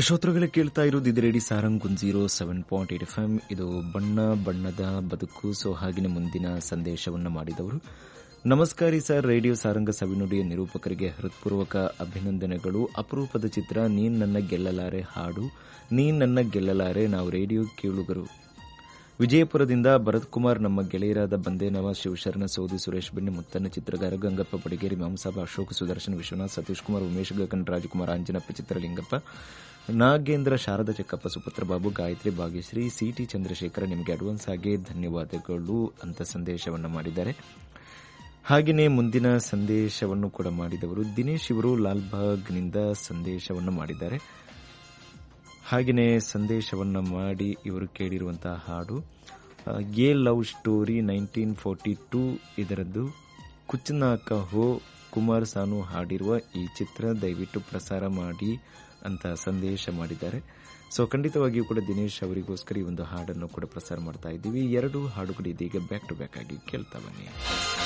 ಶ್ರೋತೃಗಳೇ ಕೇಳ್ತಾ ಇರೋದು ಇದು radio Sarang one zero seven point eight F M ಇದು ಬಣ್ಣ ಬಣ್ಣದ ಬದುಕು ಸೊ ಹಾಗೆಯೇ ಮುಂದಿನ ಸಂದೇಶವನ್ನು ಮಾಡಿದವರು ನಮಸ್ಕಾರಿ ಸರ್ ರೇಡಿಯೋ ಸಾರಂಗ ಸವಿನುಡಿಯ ನಿರೂಪಕರಿಗೆ ಹೃತ್ಪೂರ್ವಕ ಅಭಿನಂದನೆಗಳು ಅಪರೂಪದ ಚಿತ್ರ ನೀನ್ ನನ್ನ ಗೆಲ್ಲಲಾರೆ ಹಾಡು ನೀನ್ ನನ್ನ ಗೆಲ್ಲಲಾರೆ ನಾವು ರೇಡಿಯೋ ಕೇಳುಗರು ವಿಜಯಪುರದಿಂದ ಭರತ್ ಕುಮಾರ್ ನಮ್ಮ ಗೆಳೆಯರಾದ ಬಂದೇನವ ಶಿವಶರಣ ಸೋದಿ ಸುರೇಶ್ ಬೆಣ್ಣೆ ಮುತ್ತನ್ನ ಚಿತ್ರಗಾರ ಗಂಗಪ್ಪ ಬಡಿಗೇರಿ ಮಾಂಸಾಬ ಅಶೋಕ್ ಸುದರ್ಶನ್ ವಿಶ್ವನಾಥ್ ಸತೀಶ್ ಕುಮಾರ್ ಉಮೇಶ್ ಗಗನ್ ರಾಜಕುಮಾರ್ ಅಂಜನಪ್ಪ ಚಿತ್ರಲಿಂಗಪ್ಪ ನಾಗೇಂದ್ರ ಶಾರದಾ ಚೆಕ್ಕಪ್ಪ ಸುಪತ್ರ ಬಾಬು ಗಾಯತ್ರಿ ಭಾಗ್ಯಶ್ರೀ ಸಿಟಿ ಚಂದ್ರಶೇಖರ ನಿಮಗೆ ಅಡ್ವಾನ್ಸ್ ಆಗಿ ಧನ್ಯವಾದಗಳು ಅಂತ ಸಂದೇಶವನ್ನು ಮಾಡಿದ್ದಾರೆ ಹಾಗೆಯೇ ಮುಂದಿನ ಸಂದೇಶವನ್ನು ಕೂಡ ಮಾಡಿದವರು ದಿನೇಶ್ ಇವರು ಲಾಲ್ಬಾಗ್ನಿಂದ ಸಂದೇಶವನ್ನು ಮಾಡಿದ್ದಾರೆ ಹಾಗೆಯೇ ಸಂದೇಶವನ್ನು ಮಾಡಿ ಇವರು ಕೇಳಿರುವಂತಹ ಹಾಡು a love story nineteen forty two ಇದರದ್ದು ಕುಚ್ಚನಾಕ ಹೋ ಕುಮಾರ್ ಸಾನು ಹಾಡಿರುವ ಈ ಚಿತ್ರ ದಯವಿಟ್ಟು ಪ್ರಸಾರ ಮಾಡಿ ಅಂತ ಸಂದೇಶ ಮಾಡಿದ್ದಾರೆ ಸೊ ಖಂಡಿತವಾಗಿಯೂ ಕೂಡ ದಿನೇಶ್ ಅವರಿಗೋಸ್ಕರ ಈ ಒಂದು ಹಾಡನ್ನು ಕೂಡ ಪ್ರಸಾರ ಮಾಡ್ತಾ ಇದ್ದೀವಿ ಎರಡು ಹಾಡುಗಳು ಇದೀಗ ಬ್ಯಾಕ್ ಟು ಬ್ಯಾಕ್ ಆಗಿ ಕೇಳ್ತಾ ಬನ್ನಿ